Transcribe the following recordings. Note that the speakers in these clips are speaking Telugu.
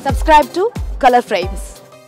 Subscribe to Color Frames.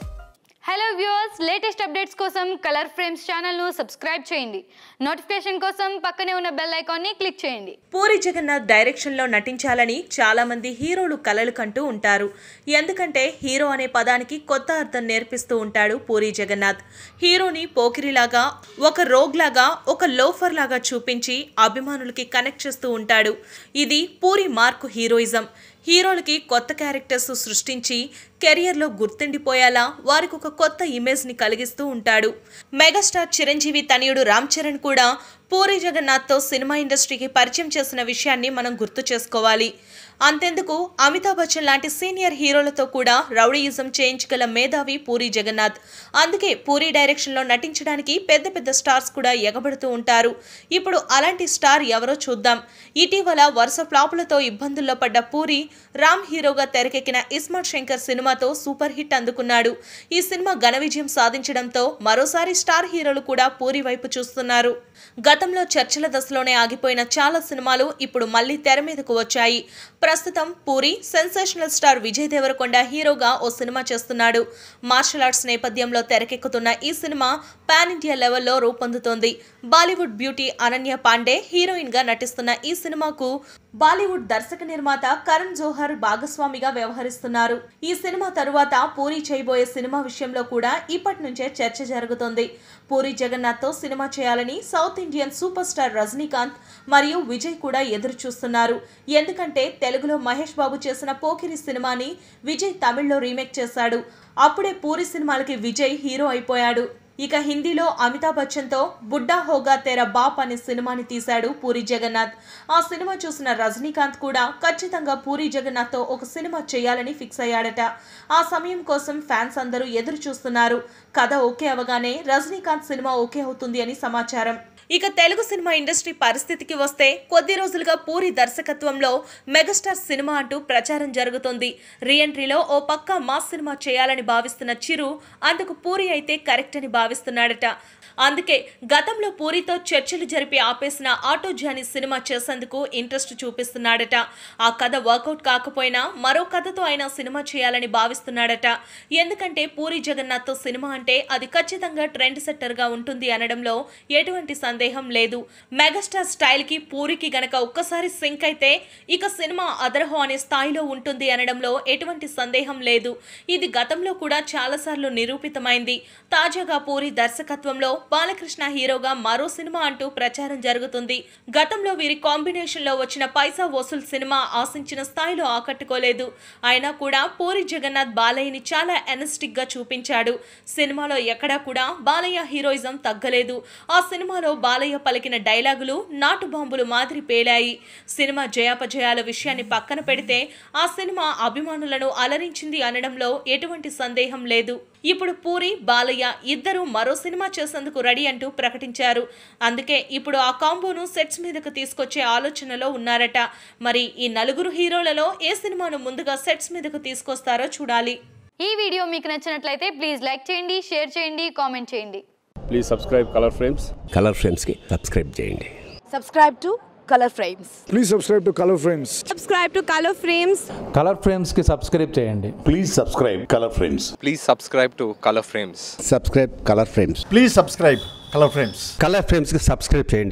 Hello viewers latest updates కోసం కలర్ ఫ్రేమ్స్ ఛానల్ను సబ్స్క్రైబ్ చేయండి నోటిఫికేషన్ కోసం పక్కనే ఉన్న బెల్ ఐకాన్ని క్లిక్ చేయండి పూరి జగన్నాథ్ డైరెక్షన్లో నటించాలని చాలా మంది హీరోలు కలలు కంటూ ఉంటారు ఎందుకంటే హీరో అనే పదానికి కొత్త అర్థం నేర్పిస్తూ ఉంటాడు పూరి జగన్నాథ్ హీరోని పోకిరిలాగా ఒక రోగ్లాగా ఒక లోఫర్ లాగా చూపించి అభిమానులకి కనెక్ట్ చేస్తూ ఉంటాడు ఇది పూరి మార్కు హీరోయిజం హీరోలకి కొత్త క్యారెక్టర్స్ సృష్టించి కెరియర్లో గుర్తుండిపోయేలా వారికి ఒక కొత్త ఇమేజ్ని కలిగిస్తూ ఉంటాడు మెగాస్టార్ చిరంజీవి తనయుడు రామ్ చరణ్ కూడా పూరి జగన్నాథ్తో సినిమా ఇండస్ట్రీకి పరిచయం చేసిన విషయాన్ని మనం గుర్తు చేసుకోవాలి అంతెందుకు అమితాబ్ బచ్చన్ లాంటి సీనియర్ హీరోలతో కూడా రౌడీయిజం చేయించగల మేధావి పూరి జగన్నాథ్ అందుకే పూరి డైరెక్షన్లో నటించడానికి పెద్ద పెద్ద స్టార్స్ కూడా ఎగబడుతూ ఉంటారు ఇప్పుడు అలాంటి స్టార్ ఎవరో చూద్దాం ఇటీవల వరుస ఫ్లాపులతో ఇబ్బందుల్లో పడ్డ పూరి రామ్ హీరోగా తెరకెక్కిన ఇస్మార్ట్ శంకర్ సినిమాతో సూపర్ హిట్ అందుకున్నాడు ఈ సినిమా ఘన విజయం సాధించడంతో మరోసారి స్టార్ హీరోలు కూడా పూరి వైపు చూస్తున్నారు గతంలో చర్చల దశలోనే ఆగిపోయిన చాలా సినిమాలు ఇప్పుడు మళ్ళీ తెర మీదకు వచ్చాయి ప్రస్తుతం పూరి సెన్సేషనల్ స్టార్ విజయ్ దేవరకొండ హీరోగా ఓ సినిమా చేస్తున్నాడు మార్షల్ ఆర్ట్స్ నేపథ్యంలో తెరకెక్కుతున్న ఈ సినిమా పాన్ ఇండియా లెవెల్లో రూపొందుతోంది Bollywood beauty Ananya Panday heroine గా నటిస్తున్న ఈ సినిమాకు బాలీవుడ్ దర్శక నిర్మాత కరణ్ జోహర్ భాగస్వామిగా వ్యవహరిస్తున్నారు ఈ సినిమా తరువాత పూరి చేయబోయే సినిమా విషయంలో కూడా ఇప్పటి నుంచే చర్చ జరుగుతోంది పూరి జగన్నాథ్ తో సినిమా చేయాలని south Indian super star Rajinikanth మరియు విజయ్ కూడా ఎదురు చూస్తున్నారు ఎందుకంటే తెలుగులో మహేష్ బాబు చేసిన పోకిరి సినిమాని విజయ్ తమిళ్లో రీమేక్ చేశాడు అప్పుడే పూరి సినిమాలకి విజయ్ హీరో అయిపోయాడు ఇక హిందీలో అమితాబ్ బచ్చన్తో బుడ్డా హోగా తెర బాప్ అనే సినిమాని తీశాడు పూరి జగన్నాథ్ ఆ సినిమా చూసిన రజనీకాంత్ కూడా ఖచ్చితంగా పూరి జగన్నాథ్తో ఒక సినిమా చేయాలని ఫిక్స్ అయ్యాడట ఆ సమయం కోసం ఫ్యాన్స్ అందరూ ఎదురు చూస్తున్నారు కథ ఓకే అవగానే రజనీకాంత్ సినిమా ఓకే అవుతుంది అని సమాచారం ఇక తెలుగు సినిమా ఇండస్ట్రీ పరిస్థితికి వస్తే కొద్ది రోజులుగా పూరి దర్శకత్వంలో మెగాస్టార్ సినిమా అంటూ ప్రచారం జరుగుతోంది రీఎంట్రీలో ఓ పక్క మాస్ సినిమా చేయాలని భావిస్తున్న చిరు అందుకు పూరి అయితే కరెక్ట్ అని భావిస్తున్నాడట అందుకే గతంలో పూరితో చర్చలు జరిపి ఆపేసిన ఆటో జానీ సినిమా చేసేందుకు ఇంట్రెస్ట్ చూపిస్తున్నాడట ఆ కథ వర్కౌట్ కాకపోయినా మరో కథతో ఆయన సినిమా చేయాలని భావిస్తున్నాడట ఎందుకంటే పూరి జగన్నాథ్తో సినిమా అంటే అది ఖచ్చితంగా ట్రెండ్ సెట్టర్గా ఉంటుంది అనడంలో ఎటువంటి సందేహం లేదు మెగాస్టార్ స్టైల్కి పూరికి గనక ఒక్కసారి సింక్ అయితే ఇక సినిమా అదరహో అనే స్థాయిలో ఉంటుంది అనడంలో ఎటువంటి సందేహం లేదు ఇది గతంలో కూడా చాలాసార్లు నిరూపితమైంది తాజాగా పూరి దర్శకత్వంలో బాలకృష్ణ హీరోగా మరో సినిమా అంటూ ప్రచారం జరుగుతుంది గతంలో వీరి కాంబినేషన్ లో వచ్చిన పైసా వసూల్ సినిమా ఆశించిన స్థాయిలో ఆకట్టుకోలేదు అయినా కూడా పూరి జగన్నాథ్ బాలయ్యని చాలా ఎనస్టిక్ గా చూపించాడు సినిమాలో ఎక్కడా కూడా బాలయ్య హీరోయిజం తగ్గలేదు ఆ సినిమాలో బాలయ్య పలికిన డైలాగులు నాటు బాంబులు మాదిరి పేలాయి సినిమా జయాపజయాల విషయాన్ని పక్కన పెడితే ఆ సినిమా అభిమానులను అలరించింది అనడంలో ఎటువంటి సందేహం లేదు ఇప్పుడు పూరి బాలయ్య ఇద్దరు మరో సినిమా చేసేందుకు రెడీ అంటూ ప్రకటించారు అందుకే ఇప్పుడు ఆ కాంబోను సెట్స్ మీదకు తీసుకొచ్చే ఆలోచనలో ఉన్నారట మరి ఈ నలుగురు హీరోలలో ఏ సినిమాను ముందుగా సెట్స్ మీదకు తీసుకొస్తారో చూడాలి ఈ వీడియో మీకు నచ్చినట్లయితే ప్లీజ్ లైక్ చేయండి షేర్ చేయండి కామెంట్ చేయండి please subscribe Color Frames Color ఫ్రేమ్స్కి సబ్స్క్రైబ్ చేయండి Subscribe to Color Frames. Please subscribe to Color Frames. subscribe to Color Frames Color ఫ్రేమ్స్కి సబ్స్క్రైబ్ చేయండి Please subscribe Color Frames. Please subscribe to Color Frames. Subscribe Color Frames Please subscribe Color Frames. Color ఫ్రేమ్స్కి సబ్స్క్రైబ్ చేయండి